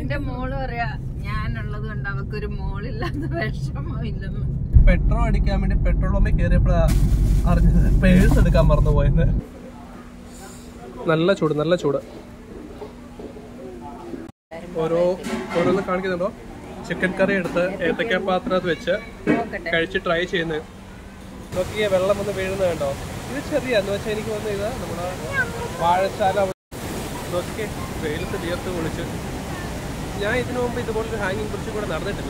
എന്റെ മോള് പറയാ ഞാനുള്ളത് കൊണ്ട് അവക്കൊരു മോളില്ലാത്ത വിഷമമില്ലെന്ന് പെട്രോൾ അടിക്കാൻ വേണ്ടി പെട്രോൾ പമ്പിൽ കയറിയപ്പോഴാ അറിഞ്ഞത് പേഴ്സ് എടുക്കാൻ മറന്നു പോയെന്ന് നല്ല ചൂട് നല്ല ചൂട് ഓരോ ഓരോന്ന് കാണിക്കുന്നുണ്ടോ ചിക്കൻ കറി എടുത്ത് ഏത്തക്ക പാത്രത്ത് വെച്ച് നോക്കട്ടെ കഴിച്ച് ട്രൈ ചെയ്യുന്നത് നോക്കിയ വെള്ളം വന്ന് വീഴുന്നത് കണ്ടോ ഇത് ചെറിയ എന്ന് വെച്ചാൽ എനിക്ക് വന്ന ഇത് നമ്മുടെ വാഴശാല നോക്കിയേ വെയിലത്ത് വിയർത്ത് കുളിച്ച് ഞാൻ ഇതിനു മുമ്പ് ഇതുപോലൊരു ഹാങ്ങിങ് ബ്രിഡ്ജ് കൂടെ നടന്നിട്ടില്ല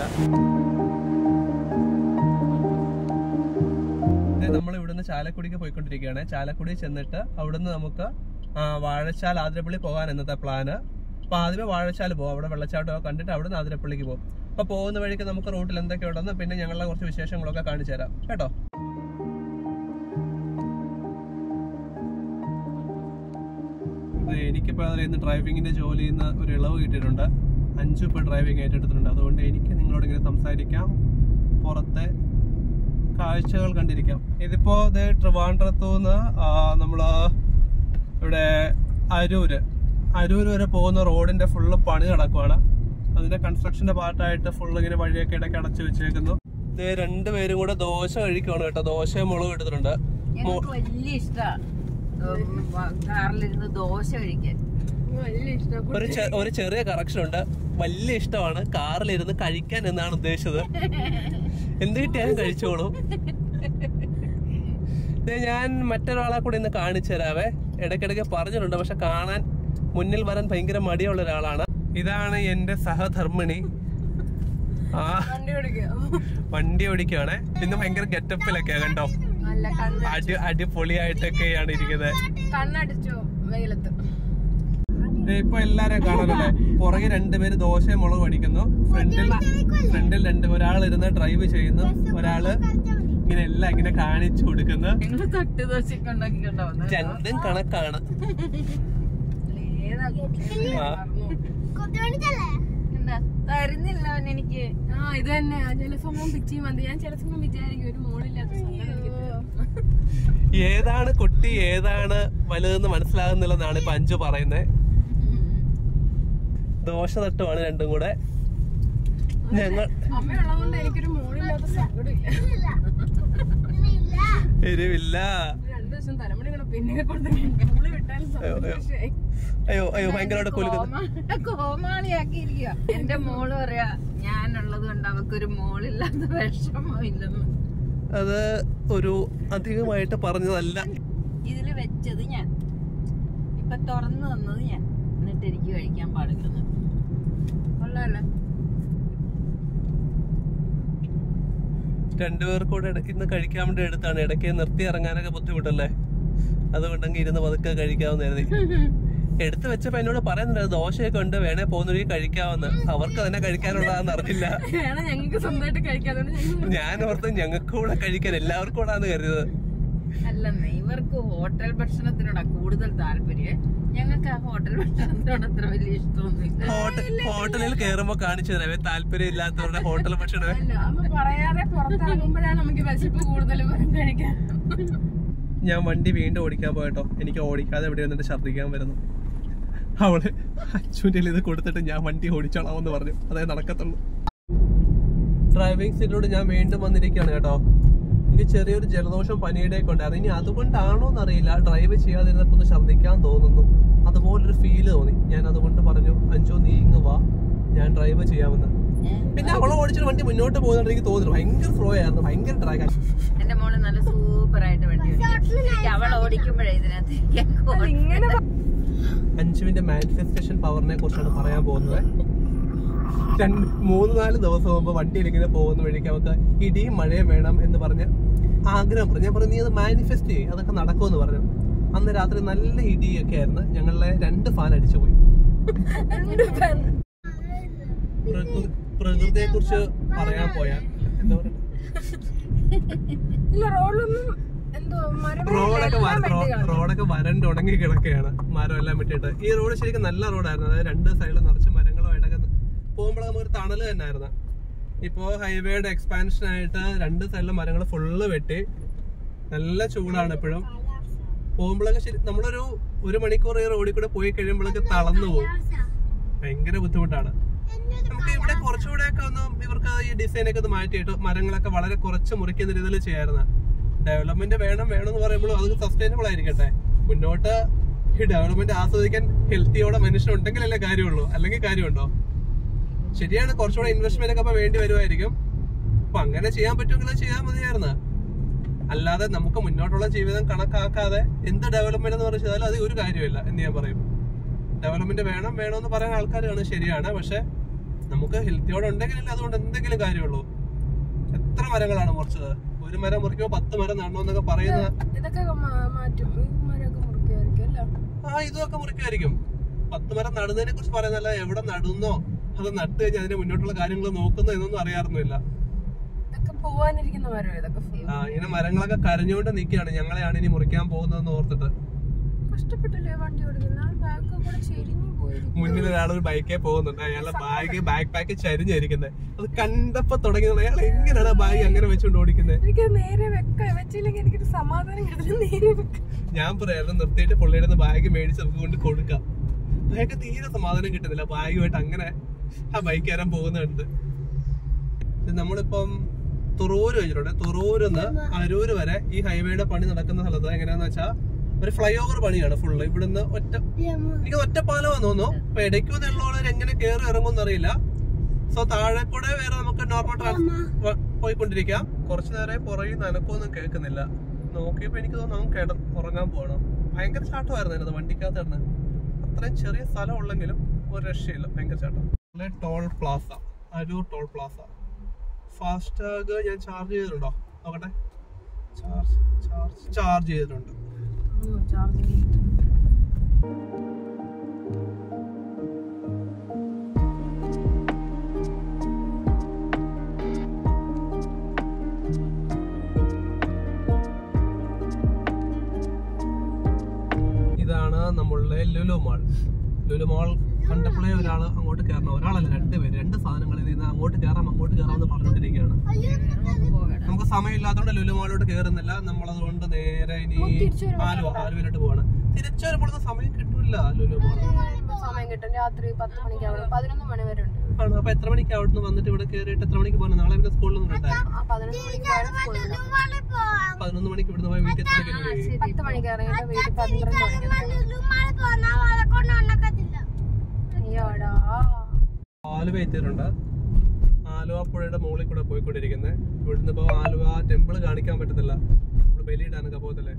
നമ്മൾ ഇവിടുന്ന് ചാലക്കുടിക്ക് പോയിക്കൊണ്ടിരിക്കുകയാണ് ചാലക്കുടി ചെന്നിട്ട് അവിടുന്ന് നമുക്ക് ആ, വാഴച്ചാൽ ആതിരപ്പള്ളി പോകാൻ എന്നത്തെ പ്ലാന് അപ്പൊ ആദ്യമേ വാഴച്ചാൽ പോകും അവിടെ വെള്ളച്ചാട്ടമൊക്കെ കണ്ടിട്ട് അവിടുന്ന് ആതിരപ്പള്ളിക്ക് പോകും അപ്പൊ പോകുന്ന വഴിക്ക് നമുക്ക് റൂട്ടിൽ എന്തൊക്കെ ഉണ്ടെന്ന് പിന്നെ ഞങ്ങളുടെ കുറച്ച് വിശേഷങ്ങളൊക്കെ കാണിച്ചു തരാം കേട്ടോ അതെ, എനിക്കിപ്പോ അതിൽ ഇന്ന് ഡ്രൈവിങ്ങിന്റെ ജോലി ചെയ്യുന്ന ഒരു ഇളവ് കിട്ടിയിട്ടുണ്ട് അഞ്ചു ഇപ്പൊ ഡ്രൈവിംഗ് ഏറ്റെടുത്തിട്ടുണ്ട് അതുകൊണ്ട് എനിക്ക് നിങ്ങളോട് ഇങ്ങനെ സംസാരിക്കാം പുറത്തെ കാഴ്ചകൾ കണ്ടിരിക്കാം ഇതിപ്പോ ഇത് ട്രിവാൻഡ്രത്തു നിന്ന് നമ്മള് ഇവിടെ അരൂര് അരൂര് വരെ പോകുന്ന റോഡിന്റെ ഫുള്ള് പണി നടക്കുവാണ് അതിന്റെ കൺസ്ട്രക്ഷന്റെ പാർട്ടായിട്ട് ഫുള്ള് ഇങ്ങനെ വഴിയൊക്കെ ഇടയ്ക്ക് അടച്ചു വെച്ചേക്കുന്നു ഇത് രണ്ടുപേരും കൂടെ ദോശ കഴിക്കുവാണ് കേട്ടോ ദോശയും മുളക് എടുത്തിട്ടുണ്ട് ഞങ്ങൾക്ക് വലിയ ഇഷ്ടാ ഉം, വ- കാറിലിരുന്ന് ദോശ കഴിക്കാൻ ഒരു ചെ- ഒരു ചെറിയ കറക്ഷൻ ഉണ്ട് വലിയ ഇഷ്ടമാണ് കാറിലിരുന്ന് കഴിക്കാൻ എന്നാണ് ഉദ്ദേശിച്ചത് എന്ത് കിട്ടിയാലും കഴിച്ചോളും ഇത് ഞാൻ മറ്റൊരാളെ കൂടി ഇന്ന് കാണിച്ചു തരാവേ ഇടയ്ക്കിടയ്ക്ക് പറഞ്ഞിട്ടുണ്ട് പക്ഷെ കാണാൻ മുന്നിൽ വരാൻ ഭയങ്കര മടിയുള്ള ഒരാളാണ് ഇതാണ് എന്റെ സഹധർമ്മിണി ആ വണ്ടി ഓടിക്കുകയാണ് ഇന്ന് ഭയങ്കര ഗെറ്റപ്പിലൊക്കെയാ കണ്ടോ നല്ല കണ്ണ് അടി അടിപൊളിയായിട്ടൊക്കെയാണ് ഇരിക്കുന്നത് കണ്ണടിച്ചോ വെയിലത്ത് ദേ ഇപ്പൊ എല്ലാരെയും കാണാനല്ലേ പുറകെ രണ്ടുപേര് ദോശയും മുളക് അടിക്കുന്നു ഫ്രണ്ടിൽ ഫ്രണ്ടിൽ രണ്ട് ഒരാൾ ഇരുന്ന് ഡ്രൈവ് ചെയ്യുന്നു ഒരാള് ഇങ്ങനെ എല്ലാം ഇങ്ങനെ കാണിച്ചു കൊടുക്കുന്നു ഞങ്ങള് തട്ട് ദോശയൊക്കെ ഉണ്ടാക്കിക്കൊണ്ടാവുന്നത് രണ്ടും കണക്കാണ് ആ. എന്താ തരുന്നില്ല അവൻ എനിക്ക് ആ ഇത് തന്നെ ചില സമയം പിച്ചിയും വന്ന് ഞാൻ ചില സമയം വിചാരിക്കും ഒരു മോളില്ലാത്ത സങ്കടം എനിക്ക് തരും. ഏതാണ് കുട്ടി ഏതാണ് വലുതെന്ന് മനസ്സിലാകുന്നില്ലെന്നാണ് ഇപ്പൊ അഞ്ചു പറയുന്നത് ദോശ തട്ടുമാണ് രണ്ടും കൂടെ ഞങ്ങൾ അമ്മയുള്ളതുകൊണ്ട് എനിക്കൊരു മോളില്ലാത്ത സങ്കടമില്ല എരിവില്ല രണ്ടു ദിവസം തലമുടി ഇങ്ങനെ പിന്നെ കൊണ്ട് മോളി വിട്ടാലും സന്തോഷമായി അയ്യോ അയ്യോ ഭയങ്കരമായിട്ട് കൊലുക്കുന്നു കോമാളിയാക്കിയിരിക്കുക എന്റെ മോള് പറയാ ഞാനുള്ളത് കൊണ്ട് അവക്കൊരു മോളില്ലാത്ത വിഷമമില്ലെന്ന് അത് ഒരു അധികമായിട്ട് പറഞ്ഞതല്ല ഇതില് വെച്ചത് ഞാൻ ഇപ്പൊ തുറന്നു തന്നത് ഞാൻ എന്നിട്ട് എനിക്ക് കഴിക്കാൻ പാടില്ലെന്ന് കൊള്ളാലോ രണ്ടുപേർക്കും കൂടെ ഇട- ഇന്ന് കഴിക്കാൻ വേണ്ടി എടുത്താണ് ഇടയ്ക്ക് നിർത്തി ഇറങ്ങാനൊക്കെ ബുദ്ധിമുട്ടല്ലേ അതുകൊണ്ടെങ്കിൽ ഇരുന്ന് പതുക്കെ കഴിക്കാമെന്ന് കരുതി എടുത്തു വെച്ചപ്പോ എന്നോട് പറയുന്നുണ്ട് ദോശയൊക്കെ ഉണ്ട് വേണേ പോകുന്നവർക്ക് കഴിക്കാമെന്ന് അവർക്ക് തന്നെ കഴിക്കാനുള്ളതാന്ന് അറിഞ്ഞില്ല വേണം ഞങ്ങൾക്ക് സ്വന്തമായിട്ട് കഴിക്കാതുകൊണ്ട് ഞങ്ങൾ ഞാൻ ഓർത്ത് ഞങ്ങൾക്ക് കൂടെ കഴിക്കാൻ എല്ലാവർക്കും കൂടാന്ന് കരുതത് അല്ലെന്നേ ഇവർക്ക് ഹോട്ടൽ ഭക്ഷണത്തിനോടാ കൂടുതൽ താല്പര്യം ഞങ്ങൾക്ക് ആ ഹോട്ടൽ ഭക്ഷണത്തിനോട് അത്ര വലിയ ഇഷ്ടമൊന്നുമില്ല ഹോട്ടൽ ഹോട്ടലിൽ കയറുമ്പോ കാണിച്ചു തരാവേ താല്പര്യം ഇല്ലാത്തവരുടെ ഹോട്ടൽ ഭക്ഷണം അല്ല അമ്മ പറയാതെ പുറത്തിറങ്ങുമ്പോഴാണ് നമുക്ക് വിശപ്പ് കൂടുതൽ വരും കഴിക്കാൻ ഞാൻ വണ്ടി വീണ്ടും ഓടിക്കാൻ പോയട്ടോ എനിക്ക് ഓടിക്കാതെ ഇവിടെ വന്നിട്ട് ഛർദ്ദിക്കാൻ വരുന്നു അവള് അച്ഛൻ്റെ ഇത് കൊടുത്തിട്ട് ഞാൻ വണ്ടി ഓടിച്ചോളാമെന്ന് പറഞ്ഞു അതേ നടക്കത്തുള്ളൂ ഡ്രൈവിംഗ് സീറ്റിലൂടെ ഞാൻ വീണ്ടും വന്നിരിക്കുകയാണ് കേട്ടോ എനിക്ക് ചെറിയൊരു ജലദോഷം പനിയുടെ ഒക്കെ ഉണ്ടായിരുന്നു ഇനി അതുകൊണ്ടാണോ എന്നറിയില്ല ഡ്രൈവ് ചെയ്യാതിരുന്നപ്പോ ഒന്ന് ഛർദ്ദിക്കാൻ തോന്നുന്നു അതുപോലൊരു ഫീല് തോന്നി ഞാൻ അതുകൊണ്ട് പറഞ്ഞു അഞ്ചോ നീ ഇങ്ങ് വാ ഞാൻ ഡ്രൈവ് ചെയ്യാമെന്ന് പിന്നെ അവളെ ഓടിച്ചിട്ട് വണ്ടി മുന്നോട്ട് പോകുന്നുണ്ട് എനിക്ക് തോന്നുന്നു ഭയങ്കര ഫ്ലോ ആയിരുന്നു ഭയങ്കര ഡ്രാഗ് എന്റെ മോള് നല്ല സൂപ്പർ ആയിട്ട് വണ്ടി ഓടിക്കും എനിക്ക് അവൾ ഓടിക്കുമ്പോഴേ ഇതിനകത്ത് ഇരിക്കാൻ കൊള്ളാം. ഇങ്ങനെ അഞ്ചുവിന്റെ മാനിഫെസ്റ്റേഷൻ പവറിനെ കുറിച്ചാണ് പറയാൻ പോകുന്നത് രണ്ട് മൂന്ന് നാല് ദിവസം മുമ്പ് വണ്ടിയിൽ ഇങ്ങനെ പോകുന്ന വഴിക്ക് അവർക്ക് ഇടിയും മഴയും വേണം എന്ന് പറഞ്ഞ് ആഗ്രഹം പറഞ്ഞു ഞാൻ പറഞ്ഞു നീ അത് മാനിഫെസ്റ്റ് ചെയ്യും അതൊക്കെ നടക്കുമെന്ന് പറഞ്ഞു അന്ന് രാത്രി നല്ല ഇടിയൊക്കെ ആയിരുന്നു ഞങ്ങളെ രണ്ട് ഫാൻ അടിച്ചു പോയി പ്രകൃതിയെ കുറിച്ച് പറയാൻ പോയാൽ എന്താ പറയുക ഇല്ല റോഡിലൊന്നും എന്തോ മരം റോഡൊക്കെ വര- റോ- റോഡൊക്കെ വരണ്ട് ഉണങ്ങി കിടക്കുകയാണ് മരം എല്ലാം വിട്ടിട്ട് ഈ റോഡ് ശരിക്കും നല്ല റോഡായിരുന്നു അതായത് രണ്ട് സൈഡിൽ നിറച്ച് മരങ്ങളും ഇടയ്ക്ക് പോകുമ്പോഴേ ഒരു തണല് തന്നെയായിരുന്നു ഇപ്പോ ഹൈവേയുടെ എക്സ്പാൻഷൻ ആയിട്ട് രണ്ട് സൈഡിലെ മരങ്ങൾ ഫുള്ള് വെട്ടി നല്ല ചൂടാണ് എപ്പോഴും പോകുമ്പോഴൊക്കെ ശരി നമ്മളൊരു ഒരു മണിക്കൂർ ഈ റോഡിൽ കൂടെ പോയി കഴിയുമ്പോഴൊക്കെ തളർന്നു പോകും ഭയങ്കര ബുദ്ധിമുട്ടാണ് ഇവർക്ക് ഇവിടെ കുറച്ചുകൂടെ ഒക്കെ ഒന്ന് ഇവർക്ക് ഈ ഡിസൈൻ ഒക്കെ ഒന്ന് മാറ്റിയിട്ട് മരങ്ങളൊക്കെ വളരെ കുറച്ച് മുറിക്കുന്ന രീതിയിൽ ചെയ്യാറുണ്ട് ഡെവലപ്മെന്റ് വേണം വേണം എന്ന് പറയുമ്പോൾ അത് സസ്റ്റൈനബിൾ ആയിരിക്കട്ടെ മുന്നോട്ട് ഈ ഡെവലപ്മെന്റ് ആസ്വദിക്കാൻ ഹെൽത്തിയോടെ മനുഷ്യൻ ഉണ്ടെങ്കിലല്ലേ കാര്യമുള്ളൂ അല്ലെങ്കിൽ കാര്യമുണ്ടോ ശരിയാണ് കുറച്ചുകൂടെ ഇൻവെസ്റ്റ്മെന്റ് ഒക്കെ അപ്പൊ വേണ്ടി വരുമായിരിക്കും അപ്പൊ അങ്ങനെ ചെയ്യാൻ പറ്റുമെങ്കിൽ അത് ചെയ്യാൻ മതിയായിരുന്നു അല്ലാതെ നമുക്ക് മുന്നോട്ടുള്ള ജീവിതം കണക്കാക്കാതെ എന്ത് ഡെവലപ്മെന്റ് എന്ന് പറഞ്ഞാൽ അത് ഒരു കാര്യമില്ല എന്ന് ഞാൻ പറയും ഡെവലപ്മെന്റ് വേണം വേണം എന്ന് പറയുന്ന ആൾക്കാരാണ് ശരിയാണ് പക്ഷെ നമുക്ക് ഹെൽത്തിയോടെ ഉണ്ടെങ്കിലല്ലേ അതുകൊണ്ട് എന്തെങ്കിലും കാര്യമുള്ളൂ എത്ര മരങ്ങളാണ് മുറിച്ചത് ഒരു മരം മുറിക്കുമ്പോൾ പത്ത് മരം നടണമെന്നൊക്കെ പറയുന്ന ഇതൊക്കെ മാ- മാറ്റും ഈ മരമൊക്കെ മുറിക്കുമായിരിക്കും അല്ല ആ ഇതൊക്കെ മുറിക്കുമായിരിക്കും പത്ത് മരം നടുന്നതിനെ കുറിച്ച് പറയുന്നല്ല എവിടെ നടുന്നോ അത് നട്ട് കഴിഞ്ഞ് അതിന്റെ മുന്നോട്ടുള്ള കാര്യങ്ങൾ നോക്കുന്നോ എന്നൊന്നും അറിയാറൊന്നുമില്ല ഇതൊക്കെ പോവാനിരിക്കുന്ന മരം ഇതൊക്കെ full. ആ ഇങ്ങനെ മരങ്ങളൊക്കെ കരഞ്ഞുകൊണ്ട് നിൽക്കുകയാണ് ഞങ്ങളെയാണ് ഇനി മുറിക്കാൻ പോകുന്നതെന്ന് ഓർത്തിട്ട് കഷ്ടപ്പെട്ടില്ലേ വണ്ടി ഓടിക്കുന്ന ആ ബാഗൊക്കെ കൂടെ ചെരിഞ്ഞു പോയിരിക്കും മുന്നിൽ ഒരാൾ ഒരു ബൈക്കേ പോകുന്നുണ്ട് അയാളുടെ ബാഗ് ബാക്ക് പാക്ക് ചരിഞ്ഞിരിക്കുന്നത് അത് കണ്ടപ്പോ തുടങ്ങിയത് അയാൾ എങ്ങനെയാണ് ബാഗ് അങ്ങനെ വെച്ചുകൊണ്ട് ഓടിക്കുന്നത് എനിക്ക് നേരെ വെക്ക വെച്ചില്ലെങ്കിൽ എനിക്കൊരു സമാധാനം കിട്ടില്ല നേരെ വെക്ക ഞാൻ പറയാം നിർത്തിയിട്ട് പുള്ളിയുടെ ബാഗ് മേടിച്ച് നമുക്ക് കൊണ്ട് കൊടുക്കാം അയാൾക്ക് തീരെ സമാധാനം കിട്ടുന്നില്ല ബാഗുമായിട്ട് അങ്ങനെ ആ ബൈക്ക് കയറാൻ പോകുന്നുണ്ട് ഇത് നമ്മളിപ്പം തുറൂര് കഴിഞ്ഞിട്ടുണ്ട് തുറൂരിന്ന് അരൂര് വരെ ഈ ഹൈവേയുടെ പണി നടക്കുന്ന സ്ഥലത്ത് എങ്ങനെയാന്ന് വെച്ചാൽ ഒരു ഫ്ലൈ ഓവർ പണിയാണ് ഫുള്ള് ഇവിടുന്ന് ഒറ്റ എനിക്ക് ഒറ്റ പാലമാന്ന് തോന്നുന്നു അപ്പൊ ഇടയ്ക്ക് വന്നുള്ളവർ എങ്ങനെ കയറി ഇറങ്ങുമെന്ന് അറിയില്ല സോ താഴെ കൂടെ വേറെ നമുക്ക് നോർമൽ ട്രാൻസ്പോർട്ട് പോയിക്കൊണ്ടിരിക്കാം കുറച്ചു നേരം പുറകിൽ നനക്കൊന്നും കേൾക്കുന്നില്ല നോക്കിയപ്പോ എനിക്ക് തോന്നുന്നു അവൻ കിട ഉറങ്ങാൻ പോകണം ഭയങ്കര ചാട്ടമായിരുന്നു അതിനകത്ത് വണ്ടിക്കകത്ത് കിടന്ന് അത്രയും ചെറിയ സ്ഥലം ഉള്ളെങ്കിലും ഒരു രക്ഷയില്ല ഭയങ്കര ചാട്ടം toll plaza Aroor toll plaza FASTag ഞാൻ ചാർജ് ചെയ്തിട്ടുണ്ടോ നോക്കട്ടെ ചാർജ് ചാർജ് ചാർജ് ചെയ്തിട്ടുണ്ട് ചാർജ് ഇതാണ് നമ്മളുടെ ലുലു മാൾ ലുലു മാൾ കണ്ടപ്പോഴേ ഒരാൾ അങ്ങോട്ട് കയറണം ഒരാളല്ല രണ്ടുപേര് രണ്ട് സാധനങ്ങളിൽ നിന്ന് അങ്ങോട്ട് കയറാം അങ്ങോട്ട് കയറാം എന്ന് പറഞ്ഞുകൊണ്ടിരിക്കുകയാണ് നമുക്ക് സമയമില്ലാത്തതുകൊണ്ട് ലുലു മാളിലോട്ട് കയറുന്നില്ല നമ്മൾ അതുകൊണ്ട് നേരെ ഇനി ആലുവ ആലുവയിലോട്ട് പോവാണ് തിരിച്ചു വരുമ്പോഴത്തെ സമയം കിട്ടില്ല ലുലു മാൾ സമയം കിട്ടും രാത്രി പത്ത് മണിക്കാവും പതിനൊന്ന് മണി വരെ ഉണ്ട് ആണ് അപ്പൊ എത്ര മണിക്ക് അവിടുന്ന് വന്നിട്ട് ഇവിടെ കയറിയിട്ട് എത്ര മണിക്ക് പോകണം നാളെ പിന്നെ സ്കൂളിൽ നിന്ന് വിട്ടെ ആ പതിനൊന്ന് മണിക്കാണ് സ്കൂളിൽ പതിനൊന്ന് മണിക്ക് ഇവിടുന്ന് പോയി വീട്ടിൽ എത്ര പത്ത് മണിക്ക് ഇറങ്ങിയിട്ട് വീട്ടിൽ പന്ത്രണ്ട് മണിക്ക് അയ്യോടാ ആലുവ എത്തിയിട്ടുണ്ട് ആലുവ പുഴയുടെ മുകളിൽ കൂടെ പോയിക്കൊണ്ടിരിക്കുന്നത് ഇവിടുന്ന് ഇപ്പൊ ആലുവ ടെമ്പിൾ കാണിക്കാൻ പറ്റത്തില്ല നമ്മള് ബലിയിടാനൊക്കെ പോകത്തില്ലേ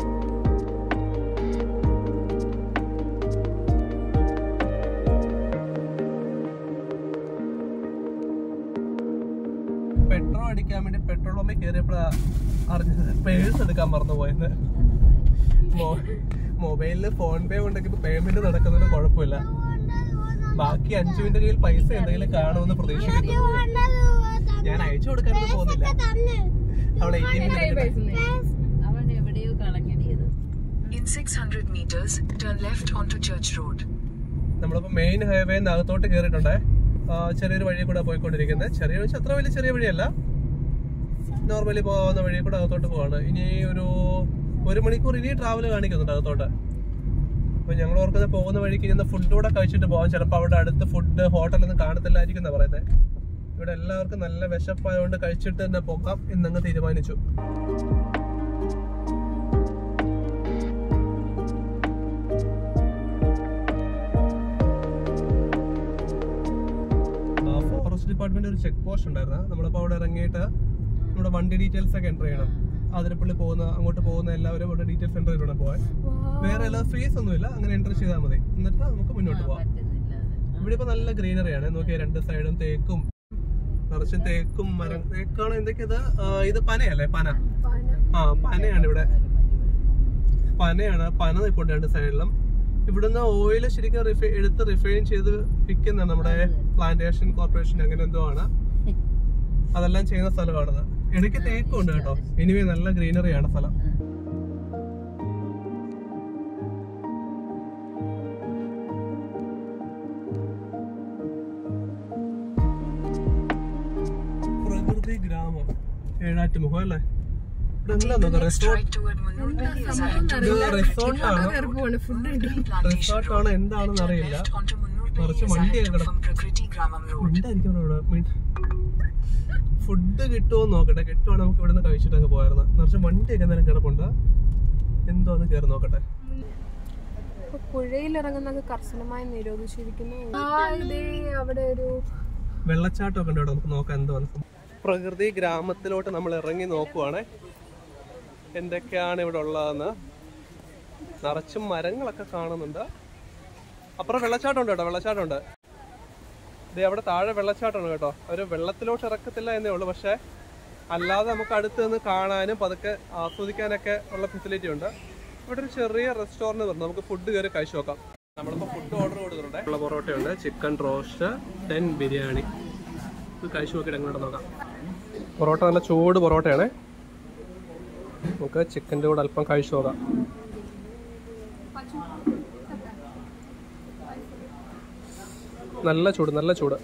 പെട്രോൾ അടിക്കാൻ വേണ്ടി പെട്രോൾ പമ്പിൽ കയറിയപ്പോഴാ അറിഞ്ഞത് പേഴ്സ് എടുക്കാൻ മറന്നു പോയെന്ന് മൊബൈലില് ഫോൺ പേ ഉണ്ടെങ്കിൽ ഇപ്പൊ പേയ്മെന്റ് നടക്കുന്നതിന് കുഴപ്പമില്ല ബാക്കി അഞ്ചു മിനിറ്റ് കയ്യിൽ പൈസ എന്തെങ്കിലും കാണുമെന്ന് പ്രതീക്ഷിക്കുന്നു ഞാൻ അയച്ചു കൊടുക്കാനൊന്നും പോകുന്നില്ല അവിടെ എ ടി എമ്മിൽ അവൻ എവിടെയോ കളഞ്ഞടിയത് In 600 meters, turn left onto Church Road. നമ്മളിപ്പോ മെയിൻ ഹൈവേ അകത്തോട്ട് കയറിയിട്ടുണ്ടേ ആ, ചെറിയൊരു വഴി കൂടെ പോയിക്കൊണ്ടിരിക്കുന്നത് ചെറിയ വെച്ചാൽ അത്ര വലിയ ചെറിയ വഴിയല്ല നോർമലി പോകുന്ന വഴി കൂടെ അകത്തോട്ട് പോവാണ് ഇനി ഒരു ഒരു മണിക്കൂർ ഇനി ട്രാവൽ കാണിക്കുന്നുണ്ട് അകത്തോട്ട് അപ്പൊ ഞങ്ങൾ ഓർക്കുന്നത് പോകുന്ന വഴിക്ക് ഇന്ന് ഫുഡ് കൂടെ കഴിച്ചിട്ട് പോകാം ചിലപ്പോൾ അവിടെ അടുത്ത് ഫുഡ് ഹോട്ടലൊന്നും കാണത്തില്ലായിരിക്കും എന്നാ പറയുന്നത് ഇവിടെ എല്ലാവർക്കും നല്ല വിശപ്പായതുകൊണ്ട് കഴിച്ചിട്ട് തന്നെ പോകാം എന്നങ്ങ് തീരുമാനിച്ചു ഫോറസ്റ്റ് ഡിപ്പാർട്ട്മെന്റ് ഒരു ചെക്ക് പോസ്റ്റ് ഉണ്ടായിരുന്നു നമ്മളിപ്പോ അവിടെ ഇറങ്ങിയിട്ട് നമ്മുടെ വണ്ടി ഡീറ്റെയിൽസ് ഒക്കെ എൻ്റർ ചെയ്യണം അതിരപ്പള്ളി പോകുന്ന അങ്ങോട്ട് പോകുന്ന എല്ലാവരും അവിടെ ഡീറ്റെയിൽസ് എൻ്റർ ചെയ്തിട്ട് പോകാൻ വേറെ എല്ലാ ഫീസ് ഒന്നുമില്ല അങ്ങനെ എൻ്റർ ചെയ്താൽ മതി എന്നിട്ട് നമുക്ക് മുന്നോട്ട് പോകാം പറ്റുന്നില്ല അത്. ഇവിടെ ഇപ്പൊ നല്ല ഗ്രീനറി ആണ് നോക്കിയാൽ രണ്ട് സൈഡും തേക്കും നിറച്ച് തേക്കും മരം തേക്കാണ് എന്തൊക്കെയത് ഇത് പനയല്ലേ പന ആ പനയാണ് ഇവിടെ പനയാണ് പന നിൽപ്പുണ്ട് രണ്ട് സൈഡിലും ഇവിടുന്ന് ഓയിൽ ശരിക്കും റിഫൈ എടുത്ത് റിഫൈൻ ചെയ്ത് വിൽക്കുന്ന നമ്മുടെ പ്ലാന്റേഷൻ കോർപ്പറേഷൻ അങ്ങനെ എന്തോ ആണ് അതെല്ലാം ചെയ്യുന്ന സ്ഥലമാണത് ഇടയ്ക്ക് തേക്കും ഉണ്ട് കേട്ടോ എനിവേ നല്ല ഗ്രീനറി ആണ് സ്ഥലം പ്രകൃതി ഗ്രാമം ഏഴാറ്റുമുഖം അല്ലേ ഇവിടെ എന്താ നോക്കാം resort Strike toward Munur Pally ഇത് റിസോർട്ടാണ് പോവാണ് ഫുഡ് കിട്ടും Plantation റിസോർട്ടാണ് എന്താണെന്ന് അറിയില്ല left onto Munur നിറച്ച് is വണ്ടിയൊക്കെ ahead കിടക്കും from Prakriti Gramam Road. ഉണ്ടായിരിക്കും അവിടെ ഫുഡ് കിട്ടുമോ നോക്കട്ടെ കിട്ടുവാണെങ്കിൽ നമുക്ക് ഇവിടുന്ന് കഴിച്ചിട്ട് അങ്ങ് പോയായിരുന്നു നിറച്ച് വണ്ടിയൊക്കെ എന്തെങ്കിലും കിടപ്പുണ്ട് എന്തോ ഒന്ന് കയറി നോക്കട്ടെ ഇപ്പൊ പുഴയിൽ ഇറങ്ങുന്നത് കർശനമായി നിരോധിച്ചിരിക്കുന്നു ആ ഇതേ അവിടെ ഒരു വെള്ളച്ചാട്ടമൊക്കെ ഉണ്ട് അവിടെ നമുക്ക് നോക്കാം എന്തോ പ്രകൃതി ഗ്രാമത്തിലോട്ട് നമ്മൾ ഇറങ്ങി നോക്കുവാണേ എന്തൊക്കെയാണ് ഇവിടെ ഉള്ളതെന്ന് നിറച്ചും മരങ്ങളൊക്കെ കാണുന്നുണ്ട് അപ്പുറം വെള്ളച്ചാട്ടം ഉണ്ട് കേട്ടോ വെള്ളച്ചാട്ടം ഉണ്ട് ദേ അവിടെ താഴെ വെള്ളച്ചാട്ടമാണ് കേട്ടോ അവർ വെള്ളത്തിലോട്ട് ഇറക്കത്തില്ല എന്നേ ഉള്ളൂ പക്ഷേ അല്ലാതെ നമുക്ക് അടുത്ത് നിന്ന് കാണാനും പതുക്കെ ആസ്വദിക്കാനൊക്കെ ഉള്ള ഫെസിലിറ്റി ഉണ്ട് ഇവിടെ ഒരു ചെറിയ റെസ്റ്റോറൻറ്റ് വന്നു നമുക്ക് ഫുഡ് കയറി കഴിച്ചു നോക്കാം നമ്മളിപ്പോൾ ഫുഡ് ഓർഡർ കൊടുത്തിട്ടുണ്ട് ഉള്ള പൊറോട്ടയുണ്ട് ചിക്കൻ റോസ്റ്റ് ടെൻ ബിരിയാണി ഇത് കഴിച്ചു നോക്കിയിട്ട് എങ്ങോട്ട് നോക്കാം പൊറോട്ട നല്ല ചൂട് പൊറോട്ടയാണ് നമുക്ക് ചിക്കൻ്റെ കൂടെ അല്പം കഴിച്ചു നോക്കാം നല്ല ചൂട് നല്ല ചൂട്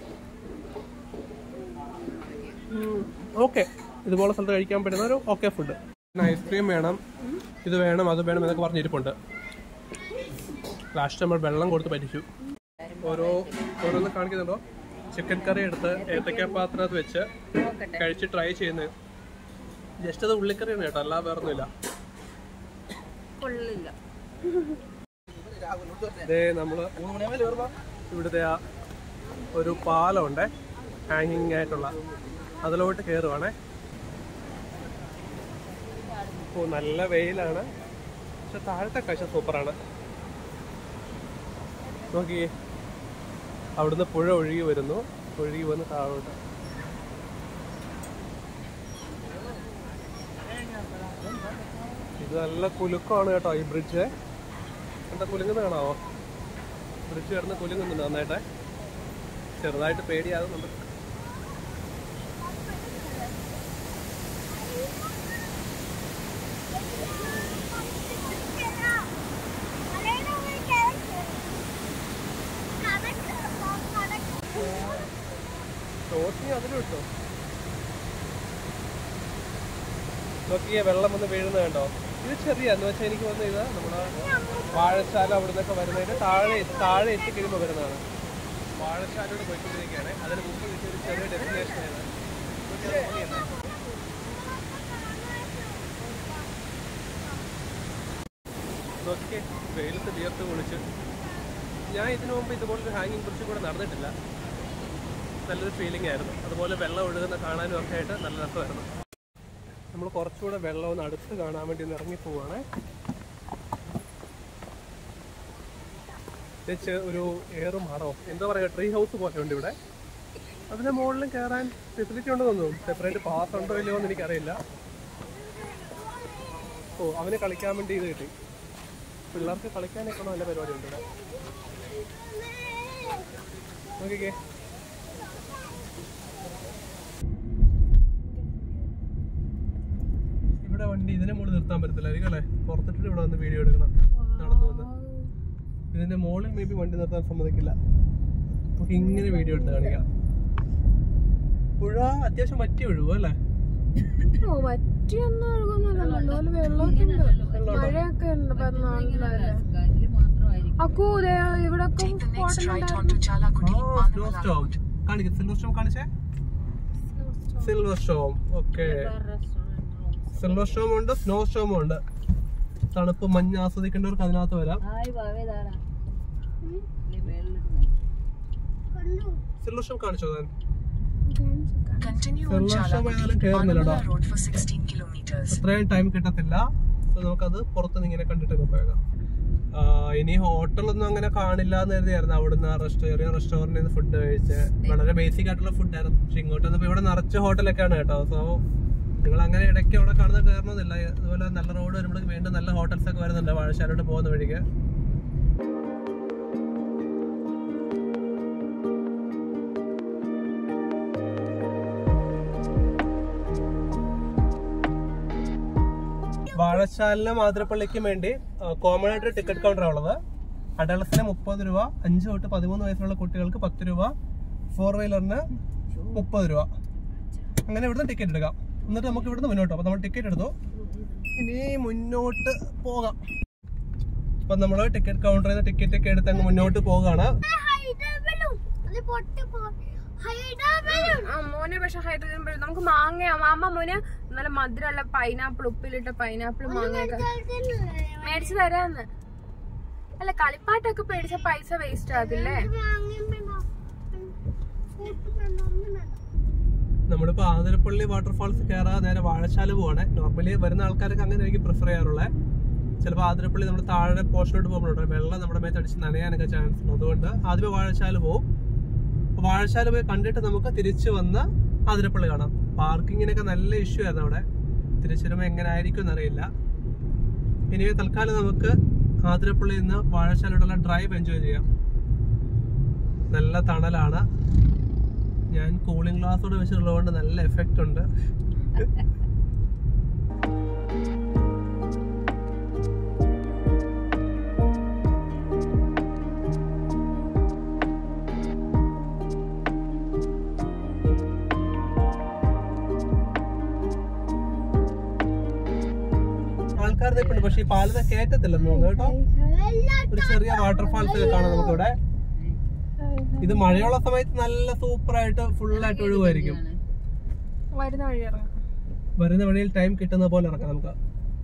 ഓക്കെ ഇതുപോലെ സ്ഥലത്ത് കഴിക്കാൻ പറ്റുന്ന ഒരു ഓക്കെ ഫുഡ് ഐസ്ക്രീം വേണം ഇത് വേണം അത് വേണം എന്നൊക്കെ പറഞ്ഞിരിപ്പുണ്ട് ലാസ്റ്റ് നമ്മൾ വെള്ളം കൊടുത്ത് പറ്റിച്ചു ഓരോ ഓരോന്ന് കാണിക്കുന്നുണ്ടോ ചിക്കൻ കറി എടുത്ത് ഏത്തക്ക പാത്രത്ത് വെച്ച് കഴിച്ച് ട്രൈ ചെയ്യുന്നത് ജസ്റ്റ് അത് ഉള്ളിക്കറിയാണ് കേട്ടോ അല്ലാതെ വേറെ ഒന്നുമില്ല കൊള്ളില്ല ദേ നമ്മള് ഇവിടുത്തെ ആ ഒരു പാലമുണ്ട് ഹാങ്ങിങ് ആയിട്ടുള്ള അതിലോട്ട് കയറുവാണേ ഓ നല്ല വെയിലാണ് പക്ഷെ താഴത്തെ കാഴ്ച സൂപ്പറാണ് നോക്കിയേ അവിടുന്ന് പുഴ ഒഴുകി വരുന്നു ഒഴുകി വന്ന് താഴോട്ട് ഇത് നല്ല കുലുക്കമാണ് കേട്ടോ ഈ ബ്രിഡ്ജ് എന്താ കുലുങ്ങുന്ന കാണാവോ ബ്രിഡ്ജ് കിടന്ന് കുലുങ്ങുന്നുണ്ട് നന്നായിട്ട് ചെറുതായിട്ട് പേടിയാകുന്നുണ്ട് ടോട്ടി അതിലും ഇട്ടോ നോക്കിയ വെള്ളം വന്ന് വീഴുന്നത് കണ്ടോ ഇത് ചെറിയ എന്ന് വെച്ചാൽ എനിക്ക് വന്ന ഇത് നമ്മുടെ വാഴശാല അവിടെ നിന്നൊക്കെ വരുന്നതിന് താഴെ താഴെ എത്തിക്കഴിയുമ്പോൾ വരുന്നതാണ് വാഴശാലയോട് പോയിക്കൊണ്ടിരിക്കുകയാണ് അതിന് മുമ്പ് കിട്ടിയ ഒരു ചെറിയ ഡെസ്റ്റിനേഷൻ ആണ് നോക്കിയാ അത് ഭംഗിയല്ലേ? നോക്കിയേ വെയിലത്ത് വിയർത്ത് കുളിച്ച് ഞാൻ ഇതിനു മുമ്പ് ഇതുപോലൊരു ഹാങ്ങിങ് ബ്രിഡ്ജ് കൂടെ നടന്നിട്ടില്ല നല്ലൊരു ഫീലിംഗ് ആയിരുന്നു അതുപോലെ വെള്ളം ഒഴുകുന്ന കാണാനും ഒക്കെ ആയിട്ട് നല്ല രസമായിരുന്നു നമ്മൾ കുറച്ചുകൂടെ വെള്ളം ഒന്ന് അടുത്ത് കാണാൻ വേണ്ടി ഒന്ന് ഇറങ്ങി പോവാണ് ഒരു ഏറ് മാടോ എന്താ പറയുക ട്രീ ഹൗസ് പോലെ ഉണ്ട് ഇവിടെ അതിന്റെ മുകളിലും കയറാൻ ഫെസിലിറ്റി ഉണ്ടെന്ന് തോന്നുന്നു സെപ്പറേറ്റ് പാസ് ഉണ്ടോ ഇല്ലയോ എന്ന് എനിക്കറിയില്ല ഓ അവന് കളിക്കാൻ വേണ്ടി ഇത് കിട്ടി പിള്ളേർക്ക് കളിക്കാനൊക്കെ നല്ല പരിപാടി ഉണ്ട് ഇവിടെ നോക്കിക്കേ ഇവിടെ വണ്ടി ഇതിനെ മുകളിൽ നിർത്താൻ പറ്റത്തില്ലായിരിക്കും അല്ലേ പുറത്തിട്ട് ഇവിടെ വന്ന് വീഡിയോ എടുക്കണം നടന്നു വന്ന് ഇതിന്റെ മുകളിൽ മേ ബി വണ്ടി നിർത്താൻ സമ്മതിക്കില്ല നമുക്ക് ഇങ്ങനെ വീഡിയോ എടുത്ത് കാണിക്കാം പുഴ അത്യാവശ്യം വറ്റി ഒഴുകും അല്ലേ ഓ വറ്റിയൊന്നും ഒഴുകുന്നില്ലല്ലോ അതുപോലെ വെള്ളമൊക്കെ ഉണ്ട് മഴയൊക്കെ ഉണ്ട് പതിനാലിലല്ലേ കല്ല് മാത്രമായിരിക്കും അക്കൂ ദേ ഇവിടെ Take the next right onto Chalakudi, slow Anamala storm Road. കാണിക്കും സിൽവർ സ്റ്റോം കാണിച്ചേ silver storm okay restaurant silver storm ഉണ്ട് സ്നോ സ്റ്റോമും ഉണ്ട് തണുപ്പ് മഞ്ഞ് ആസ്വദിക്കേണ്ടവർക്ക് അതിനകത്ത് വരാം ഹായ് ബാവേതാടാ സിൽവർ സ്റ്റോം കാണിച്ചോ താൻ Continue on Sirlasam Chalakudi, ആയാലും കേറുന്നില്ലടാ. Anamala Road for 16 kilometers. അത്രയും ടൈം കിട്ടത്തില്ല സോ നമുക്കത് പുറത്തുനിന്ന് ഇങ്ങനെ കണ്ടിട്ടൊക്കെ പോയേക്കാം ആ, ഇനി ഹോട്ടലൊന്നും അങ്ങനെ കാണില്ല എന്ന് കരുതിയായിരുന്നു അവിടുന്ന് റെസ്റ്റോ ചെറിയ റെസ്റ്റോറന്റിൽ നിന്ന് ഫുഡ് കഴിച്ച് വളരെ ബേസിക് ആയിട്ടുള്ള ഫുഡായിരുന്നു പക്ഷെ ഇങ്ങോട്ട് വന്നപ്പോൾ ഇവിടെ നിറച്ച് ഹോട്ടലൊക്കെയാണ് കേട്ടോ സോ നിങ്ങൾ അങ്ങനെ ഇടയ്ക്ക് അവിടെ കാണുന്ന കയറണമെന്നില്ല അതുപോലെ നല്ല റോഡ് വരുമ്പോഴേക്ക് വീണ്ടും നല്ല ഹോട്ടൽസ് ഒക്കെ വരുന്നുണ്ട് വാഴശാലോട്ട് പോകുന്ന വഴിക്ക് വാഴശാലിനും മാതൃപ്പള്ളിക്കും വേണ്ടി കോമൺ ആയിട്ട് ടിക്കറ്റ് കൗണ്ടർ ഉള്ളത് അഡൾട്ട്സിന് മുപ്പത് രൂപ അഞ്ച് തൊട്ട് പതിമൂന്ന് വയസ്സുള്ള കുട്ടികൾക്ക് പത്ത് രൂപ ഫോർ വീലറിന് മുപ്പത് രൂപ അങ്ങനെ ഇവിടുന്ന് ടിക്കറ്റ് എടുക്കാം എന്നിട്ട് നമുക്ക് ഇവിടുന്ന് മുന്നോട്ട് അപ്പൊ നമ്മൾ ടിക്കറ്റ് എടുത്തു ഇനി മുന്നോട്ട് പോകാം അപ്പൊ നമ്മൾ ടിക്കറ്റ് കൗണ്ടറിൽ നിന്ന് ടിക്കറ്റ് ഒക്കെ എടുത്ത് അങ്ങ് മുന്നോട്ട് പോവുകയാണ് ആ മോനെ പക്ഷെ ഹൈഡ്രജൻ ബലൂൺ നമുക്ക് മാങ്ങയാ മാമ മോന് നല്ല മധുരമുള്ള പൈനാപ്പിൾ ഉപ്പിലിട്ട പൈനാപ്പിൾ മാങ്ങയൊക്കെ മേടിച്ചു തരാന്ന് അല്ല കളിപ്പാട്ടൊക്കെ പേടിച്ച പൈസ വേസ്റ്റ് ആകത്തില്ലേ നമ്മളിപ്പോ ആതിരപ്പള്ളി വാട്ടർഫാൾസ് കയറാതെ നേരെ വാഴശാല പോവാണ് നോർമലി വരുന്ന ആൾക്കാരൊക്കെ അങ്ങനെ ആയിരിക്കും പ്രിഫർ ചെയ്യാറുള്ളത് ചിലപ്പോൾ ആതിരപ്പള്ളി നമ്മൾ താഴെ പോർഷനോട്ട് പോകുമ്പോഴുണ്ട് വെള്ളം നമ്മുടെ മേത്ത് അടിച്ച് നനയാനൊക്കെ ചാൻസ് ഉണ്ട് അതുകൊണ്ട് ആദ്യമേ വാഴശാല പോകും അപ്പൊ വാഴശാല പോയി കണ്ടിട്ട് നമുക്ക് തിരിച്ചു വന്ന് ആതിരപ്പള്ളി കാണാം പാർക്കിങ്ങിനൊക്കെ നല്ല ഇഷ്യൂ ആയിരുന്നു അവിടെ തിരിച്ചു വരുമ്പോൾ എങ്ങനെ ആയിരിക്കും എന്നറിയില്ല ഇനി തൽക്കാലം നമുക്ക് ആതിരപ്പള്ളിയിൽ നിന്ന് വാഴശാലയോടുള്ള ഡ്രൈവ് എൻജോയ് ചെയ്യാം നല്ല തണലാണ് ഞാൻ കൂളിംഗ് ഗ്ലാസോട് വെച്ചിട്ടുള്ളതുകൊണ്ട് നല്ല എഫക്റ്റ് ഉണ്ട് ആൾക്കാർ നിൽപ്പുണ്ട് പക്ഷെ ഈ പാലത കയറ്റത്തില്ലെന്ന് തോന്നുന്നു കേട്ടോ ഒരു ചെറിയ വാട്ടർഫാൾസ് ഒക്കെ കാണാം നമുക്കിവിടെ ഇത് മഴയുള്ള സമയത്ത് നല്ല സൂപ്പർ ആയിട്ട് ഫുൾ ആയിട്ട് ഒഴിവായിരിക്കും വരുന്ന വഴി ഇറങ്ങാം വരുന്ന വഴിയിൽ ടൈം കിട്ടുന്ന പോലെ ഇറക്കാം നമുക്ക്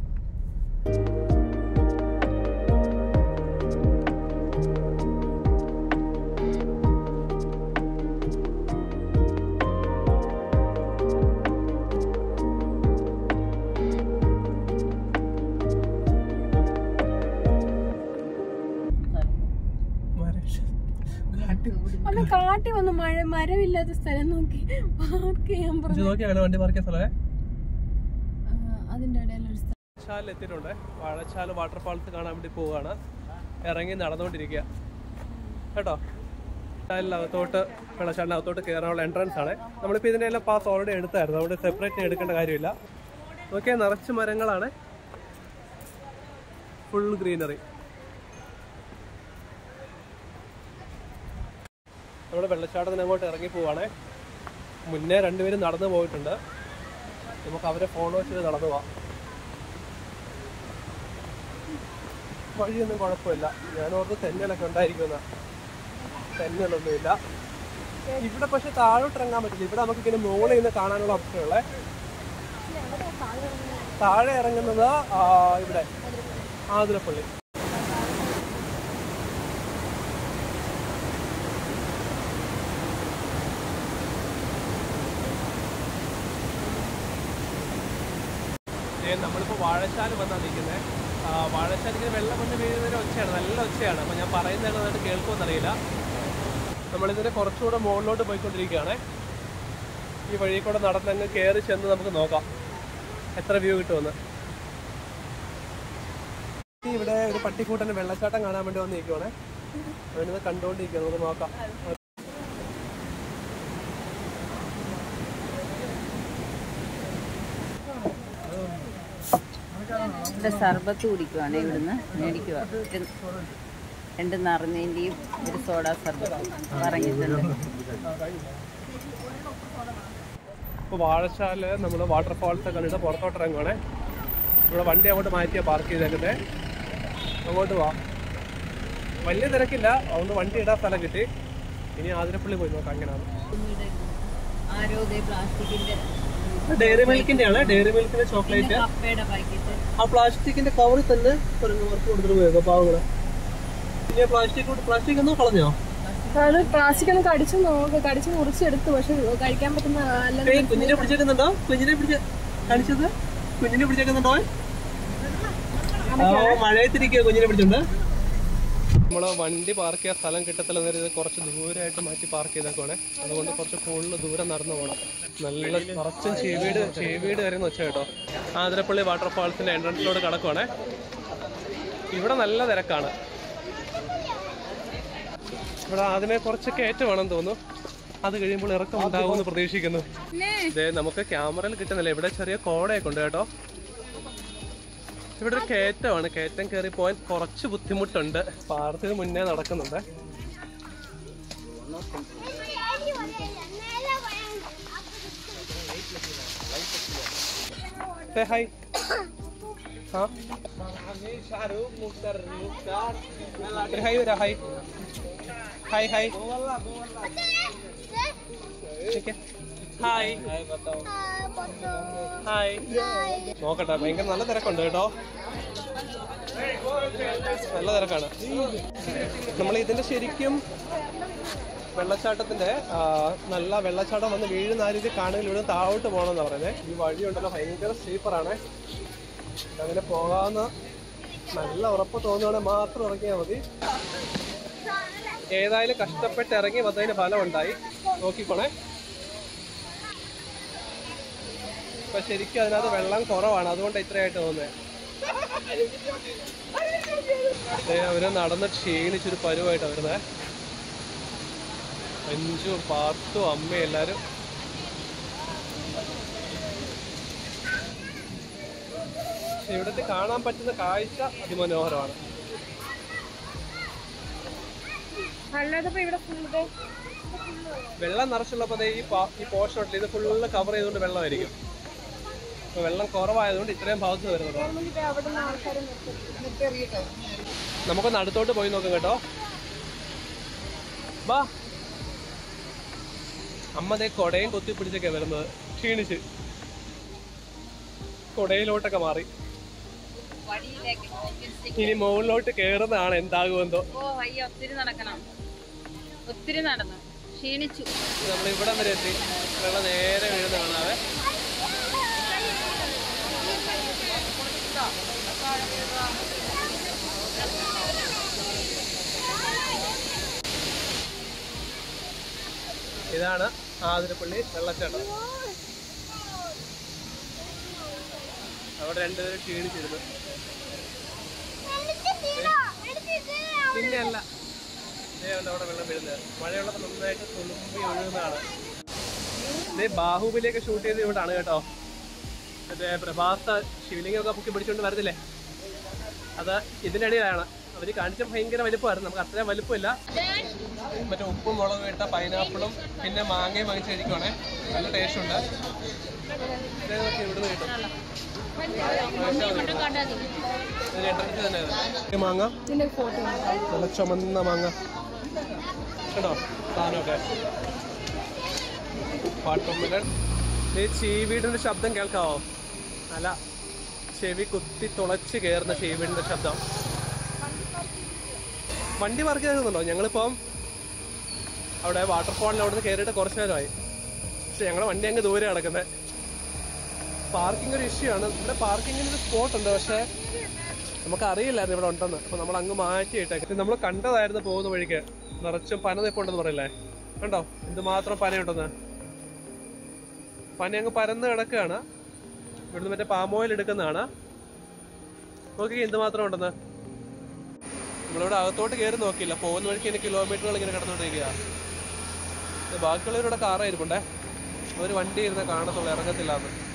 അന്ന് കാട്ടി വന്ന് മഴ മരമില്ലാത്ത സ്ഥലം നോക്കി പാർക്ക് ചെയ്യാൻ പറഞ്ഞു നോക്കിയാണ് വണ്ടി പാർക്കിയ സ്ഥലമേ അതിന്റെ ഇടയിൽ ഒരു സ്ഥലം വാഴച്ചാലിൽ എത്തിയിട്ടുണ്ട് വാഴച്ചാൽ വാട്ടർഫാൾസ് കാണാൻ വേണ്ടി പോവുകയാണ് ഇറങ്ങി നടന്നുകൊണ്ടിരിക്കുക കേട്ടോ അകത്തോട്ട് വെള്ളച്ചാലിനകത്തോട്ട് കയറാനുള്ള എൻട്രൻസ് ആണ് നമ്മളിപ്പോൾ ഇതിൻ്റെ എല്ലാം പാസ് ഓൾറെഡി എടുത്തായിരുന്നു അതുകൊണ്ട് സെപ്പറേറ്റ് എടുക്കേണ്ട കാര്യമില്ല നോക്കിയാൽ നിറച്ച് മരങ്ങളാണ് ഫുൾ ഗ്രീനറി നമ്മൾ വെള്ളച്ചാട്ടത്തിന് അങ്ങോട്ട് ഇറങ്ങി പോവാണേ മുന്നേ രണ്ടുപേരും നടന്നു പോയിട്ടുണ്ട് നമുക്ക് അവരെ ഫോളോ ചെയ്ത് നടന്നു പോവാം വഴിയൊന്നും കുഴപ്പമില്ല ഞാൻ ഓർത്ത് തെന്നലൊക്കെ ഉണ്ടായിരിക്കുന്ന തെന്നലൊന്നുമില്ല ഇവിടെ പക്ഷെ താഴോട്ട് ഇറങ്ങാൻ പറ്റില്ല ഇവിടെ നമുക്ക് ഇങ്ങനെ മുകളിൽ നിന്ന് കാണാനുള്ള ഓപ്ഷൻ ഉള്ളേ താഴെ ഇറങ്ങുന്നത് ആ, ഇവിടെ ആതിരപ്പള്ളി ദേ നമ്മളിപ്പോൾ വാഴശാല വന്നാണ് നിൽക്കുന്നത് വാഴശാലയ്ക്ക് വെള്ളം കൊണ്ട് വീഴുന്നതിന് ഒച്ചയാണ് നല്ല ഒച്ചയാണ് അപ്പോൾ ഞാൻ പറയുന്നത് നന്നായിട്ട് കേൾക്കുമെന്നറിയില്ല നമ്മളിതിന് കുറച്ചുകൂടെ മുകളിലോട്ട് പോയിക്കൊണ്ടിരിക്കുകയാണ് ഈ വഴി കൂടെ നടന്നങ്ങ് കയറി ചെന്ന് നമുക്ക് നോക്കാം എത്ര വ്യൂ കിട്ടുമെന്ന് ഈ ഇവിടെ ഒരു പട്ടിക്കൂട്ടന് വെള്ളച്ചാട്ടം കാണാൻ വേണ്ടി വന്ന് നിൽക്കുവാണേ അവനിത് കണ്ടുകൊണ്ടിരിക്കുക നമുക്ക് നോക്കാം ഇവിടെ സർബത്ത് കുടിക്കുവാണ് ഇവിടുന്ന് മേടിക്കുക രണ്ട് നിറഞ്ഞതിൻ്റെയും ഒരു സോഡ സർബത്ത് പറഞ്ഞിട്ടുണ്ട് ഇപ്പോൾ വാഴശാല നമ്മൾ വാട്ടർഫാൾസ് കണ്ടിട്ട് പുറത്തോട്ട് ഇറങ്ങുവാണേ ഇവിടെ വണ്ടി അങ്ങോട്ട് മാറ്റിയാൽ പാർക്ക് ചെയ്തേക്കുന്നത് അങ്ങോട്ട് പോവാം വലിയ തിരക്കില്ല അതുകൊണ്ട് വണ്ടി ഇടാൻ സ്ഥലം കിട്ടി ഇനി ആതിരപ്പള്ളി പോയി നോക്കാം അങ്ങനെയാണ് ആരോഗ്യ പ്ലാസ്റ്റിക്കിന്റെ ഡയറി മിൽക്കിന്റെ ആണ് ഡയറി മിൽക്കിന്റെ ചോക്ലേറ്റ് കപ്പയുടെ പാക്കറ്റ് ആ പ്ലാസ്റ്റിക്കിന്റെ കവറിൽ തന്നെ കുരങ്ങന്മാർക്ക് കൊടുത്തിട്ട് പോയേക്കോ പാവങ്ങള് പിന്നെ പ്ലാസ്റ്റിക് പ്ലാസ്റ്റിക് ഒന്നും കളഞ്ഞോ അത് പ്ലാസ്റ്റിക് ഒന്ന് കടിച്ചു നോക്ക് കടിച്ചു മുറിച്ചെടുത്തു പക്ഷെ കഴിക്കാൻ പറ്റുന്ന അല്ല ഏയ്, കുഞ്ഞിനെ പിടിച്ചേക്കുന്നുണ്ടോ കുഞ്ഞിനെ പിടിച്ച കാണിച്ചത് കുഞ്ഞിനെ പിടിച്ചേക്കുന്നുണ്ടോ ആ മഴയത്തിരിക്കുക കുഞ്ഞിനെ പിടിച്ചോണ്ട് നമ്മള് വണ്ടി പാർക്ക് ചെയ്യാൻ സ്ഥലം കിട്ടത്തില്ല ഇത് കുറച്ച് ദൂരമായിട്ട് മാറ്റി പാർക്ക് ചെയ്തേക്കുവാണേ അതുകൊണ്ട് കുറച്ച് കൂടുതൽ ദൂരം നടന്നു പോകണം നല്ല നിറച്ചും ചെവീട് ചെവീട് കയറുന്ന വെച്ച കേട്ടോ ആതിരപ്പള്ളി വാട്ടർഫാൾസിന്റെ എൻട്രൻസിലോട് കടക്കുവാണേ ഇവിടെ നല്ല തിരക്കാണ് ഇവിടെ ആദ്യമേ കുറച്ച് കയറ്റമാണെന്ന് തോന്നുന്നു അത് കഴിയുമ്പോൾ ഇറക്കം ഉണ്ടാകുമെന്ന് പ്രതീക്ഷിക്കുന്നു ഇതേ നമുക്ക് ക്യാമറയിൽ കിട്ടുന്നില്ല ഇവിടെ ചെറിയ കോടയൊക്കെ ഉണ്ട് കേട്ടോ ഇവിടെ ഒരു കയറ്റമാണ് കയറ്റം കയറി പോകാൻ കുറച്ച് ബുദ്ധിമുട്ടുണ്ട് പാർത്തിന് മുന്നേ നടക്കുന്നുണ്ട് Say hi. हाँ फिर हाय मेरा हाय हाय हाय ठीक है ഹായ് ഹായ് നോക്കട്ടെ ഭയങ്കര നല്ല തിരക്കുണ്ട് കേട്ടോ നല്ല തിരക്കാണ് നമ്മൾ ഇതിന്റെ ശരിക്കും വെള്ളച്ചാട്ടത്തിന്റെ ആ, നല്ല വെള്ളച്ചാട്ടം വന്ന് വീഴുന്ന ആ രീതി കാണുമെങ്കിൽ ഇവിടെ താഴോട്ട് പോകണമെന്ന് പറയുന്നത് ഈ വഴിയുണ്ടല്ലോ ഭയങ്കര സേഫറാണ് അങ്ങനെ പോകാമെന്ന് നല്ല ഉറപ്പ് തോന്നുവാണെങ്കിൽ മാത്രം ഇറങ്ങിയാൽ മതി ഏതായാലും കഷ്ടപ്പെട്ട് ഇറങ്ങി വന്നതിന് ഫലം ഉണ്ടായി നോക്കിക്കോണേ ഇപ്പൊ ശരിക്കും അതിനകത്ത് വെള്ളം കുറവാണ് അതുകൊണ്ട് ഇത്രയായിട്ട് തോന്നുന്നത് ദേ അവര് നടന്ന് ക്ഷീണിച്ചൊരു പരുവായിട്ട് വരുന്നത് അഞ്ചും പാത്തും അമ്മയും എല്ലാരും പക്ഷെ ഇവിടുത്തെ കാണാൻ പറ്റുന്ന കാഴ്ച അതിമനോഹരമാണ് അല്ലാതെ ഇപ്പൊ ഇവിടെ ഫുള്ള് വെള്ളം നിറച്ചുള്ളപ്പോൾ ദേ ഈ പാ- ഈ പോർഷൻ ഇത് ഫുള്ള് കവർ ചെയ്തുകൊണ്ട് വെള്ളമായിരിക്കും അപ്പൊ വെള്ളം കുറവായതുകൊണ്ട് ഇത്രയും ഭാഗത്ത് വരുന്നത് അവിടെ നിന്ന് ആൾക്കാർ നമുക്കൊന്ന് അടുത്തോട്ട് പോയി നോക്കാം കേട്ടോ വാ അമ്മ ദേ കൊടയും കൊത്തി പിടിച്ചൊക്കെ വരുന്നത് ക്ഷീണിച്ച് കൊടയിലോട്ടൊക്കെ മാറി വഴിയിലേക്ക് walking stick. ഇനി മുകളിലോട്ട് കയറുന്നതാണ് എന്താകുമെന്തോ ഓ അയ്യ ഒത്തിരി നടക്കണം ഒത്തിരി നടന്നു ക്ഷീണിച്ചു നമ്മൾ ഇവിടം വരെ എത്തി വെള്ളം നേരെ വീഴുന്ന കാണാവേ ഇതാണ് ആതിരപ്പള്ളി വെള്ളച്ചാട്ടം അവിടെ രണ്ടുപേരും ക്ഷീണിച്ചിരുന്നു പിന്നെ അല്ല ദേ ഉണ്ട് അവിടെ വെള്ളം വീഴുന്നത് മഴയുള്ളപ്പോൾ നന്നായിട്ട് തുളുമ്പി ഒഴുകുന്നതാണ് ഇത് ബാഹുബലിയൊക്കെ ഷൂട്ട് ചെയ്ത് ഇവിടാണ് കേട്ടോ മറ്റേ പ്രഭാസ ശിവലിംഗമൊക്കെ പൊക്കി പിടിച്ചുകൊണ്ട് വരത്തില്ലേ അത് ഇതിൻ്റെ ഇടയിലാണ് അവര് കാണിച്ച ഭയങ്കര വലിപ്പമായിരുന്നു നമുക്ക് അത്രയും വലിപ്പമില്ല മറ്റേ ഉപ്പും മുളകും ഇട്ട പൈനാപ്പിളും പിന്നെ മാങ്ങയും വാങ്ങിച്ച് കഴിക്കുവാണേ നല്ല ടേസ്റ്റ് ഉണ്ട് ഇത് നോക്കി ഇവിടുന്ന് കിട്ടും ഇതിന് എട്ടരക്ക് തന്നെ ഇത്. ഈ മാങ്ങ ഇതിന്റെ ഫോട്ടോ നല്ല ചുമന്ന മാങ്ങ കേട്ടോ സാധനമൊക്കെ പാട്ടൊമ്പലൻ ഈ ചീവീടിന്റെ ശബ്ദം കേൾക്കാവോ അല്ല ചെവി കുത്തി തുളച്ച് കയറുന്ന ചീവീടിന്റെ ശബ്ദം വണ്ടി പാർക്ക് ചെയ്തിരുന്നുണ്ടോ ഞങ്ങളിപ്പം അവിടെ വാട്ടർഫോളിൽ അവിടെ നിന്ന് കയറിയിട്ട് കുറച്ച് നേരമായി പക്ഷെ ഞങ്ങളുടെ വണ്ടി അങ്ങ് ദൂരെ കിടക്കുന്നത് പാർക്കിംഗ് ഒരു ഇഷ്യൂ ആണ് ഇവിടെ പാർക്കിങ്ങിന് ഒരു സ്പോട്ട് ഉണ്ട് പക്ഷേ നമുക്ക് അറിയില്ലായിരുന്നു ഇവിടെ ഉണ്ടെന്ന് അപ്പൊ നമ്മൾ അങ്ങ് മാറ്റിയിട്ടേക്ക് നമ്മൾ കണ്ടതായിരുന്നു പോകുന്ന വഴിക്ക് നിറച്ചും പന നിപ്പുണ്ടെന്ന് പറയില്ലേ കണ്ടോ എന്തുമാത്രം പനയുണ്ടെന്ന് പന അങ്ങ് പരന്ന് കിടക്കുകയാണ് ഇവിടുന്ന് മറ്റേ പാം ഓയിൽ എടുക്കുന്നതാണ് നോക്കി എന്തുമാത്രം ഉണ്ടെന്ന് നമ്മളിവിടെ അകത്തോട്ട് കയറി നോക്കിയില്ല പോകുന്ന വഴിക്ക് ഇങ്ങനെ കിലോമീറ്ററുകൾ ഇങ്ങനെ കിടന്നുകൊണ്ടിരിക്കുക ഇത് ബാക്കിയുള്ളവരുടെ കാറായിരിക്കണ്ടേ ഒരു വണ്ടി ഇരുന്ന് കാണത്തുള്ളൂ ഇറങ്ങത്തില്ല എന്ന്